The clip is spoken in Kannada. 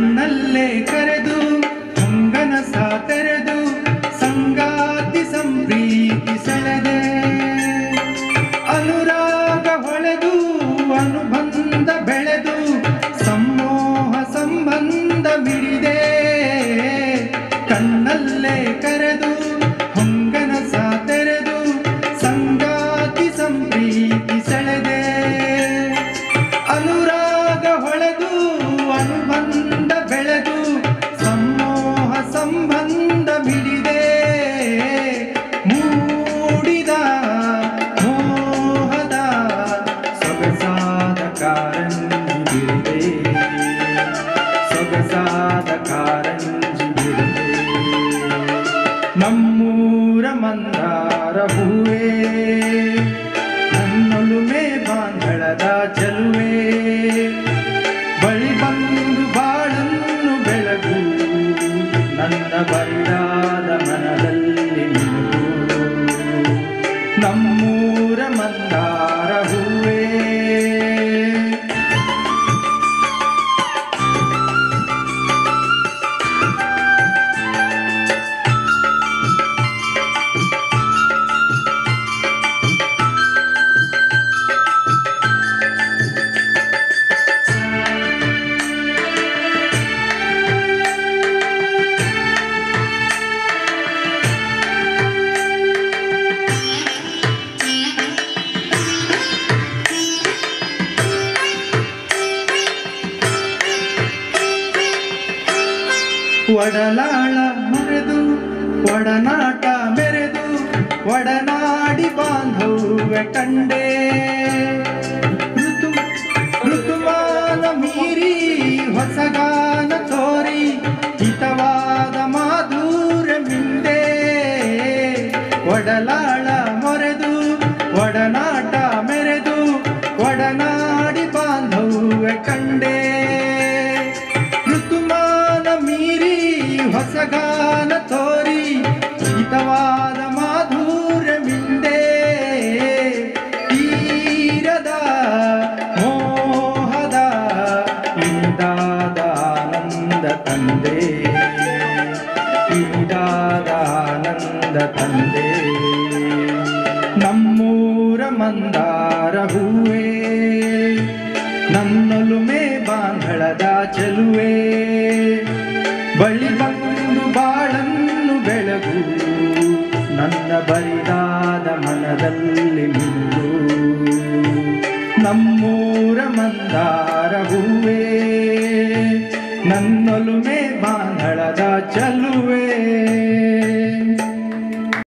ಕಣ್ಣಲ್ಲೇ ಕರೆದು ಹೊಂಗನ ತೆರೆದು ಸಂಗಾತಿ ಸಂಪ್ರೀತಿ ಸೆಳೆದೆ ಅನುರಾಗ ಹೊಳೆದು ಅನುಬಂಧ ಬೆಳೆದು ಸಮೋಹ ಸಂಬಂಧ ಮಿಡಿದೆ ಕಣ್ಣಲ್ಲೇ ಕರೆದು ಹೊಂಗನ ತೆರೆದು ಸಂಗಾತಿ ಸಂಪ್ರೀತಿ ಸೆಳೆದೆ ಅನುರಾಗ ಹೊಳೆದು ಅನುಬಂಧ ಬೆಳೆದು ಸಮೋಹ ಸಂಬಂಧ ಮಿಡಿದೆ ಮೂಡಿದ ಮೋಹದ ಸೊಗಸಾದ ಕಾರಂಜಿ ಬಿಡಿದೆ ಸೊಗಸಾದ ಕಾರಂಜಿ ಬಿಡಿದೆ ನಮ್ಮೂರ ಮಂದಾರ ಹೂವೇ ನನ್ನೊಲುಮೆ ಬಾಂಧಳದ ಚೆಲುವೆ ಬಳಿ ಬಂದು ಬಾಳನ್ನು ಬೆಳಗು ನನ್ನ ಬರಿದಾದ ಮನದಲ್ಲಿ ನಿಲುಗು ನಮ್ಮೂರ ಮಂದಾರ ಹೂವೇ ಒಡಲಾಳ ಮರೆದು ಒಡನಾಟ ಮೆರೆದು ಒಡನಾಡಿ ಬಾಂಧವ್ಯ ಕಂಡೆ ಋತು ಋತುಮಾನ ಮೀರಿ ಹೊಸಗಾನ ತೋರಿ ಹಿತವಾದ ಮಾಧುರ್ಯ ಮಿಂದೆ ಒಡಲಾಳ ಮೊರೆದು ಒಡನಾಟ ಮೆರೆದು ಒಡನಾಡಿ ಬಾಂಧವ್ಯ ಕಂಡೆ ಋತುಮಾನ ಮೀರಿ ಹೊಸಗಾನ ತೋರಿ ಹಿತವಾದ ಮಾಧುರ್ಯ ಮಿಂದೆ ತೀರದ ಮೋಹದ ಇಂದಾದ ಆನಂದ ತಂದೆ ಇಂದಾದ ಆನಂದ ತಂದೆ ನಮ್ಮೂರ ಮಂದಾರ ಹೂವೇ ನನ್ನೊಲುಮೆ ಬಾಂಧಳದ ಚೆಲುವೆ ಬಳಿ ಬಂದು ಬಾಳನ್ನು ಬೆಳಗು ನನ್ನ ಬರಿದಾದ ಮನದಲ್ಲಿ ನಿಲ್ಲು ನಮ್ಮೂರ ಮಂದಾರ ಹೂವೇ ನನ್ನೊಲುಮೆ ಬಾಂಧಳದ ಚೆಲುವೆ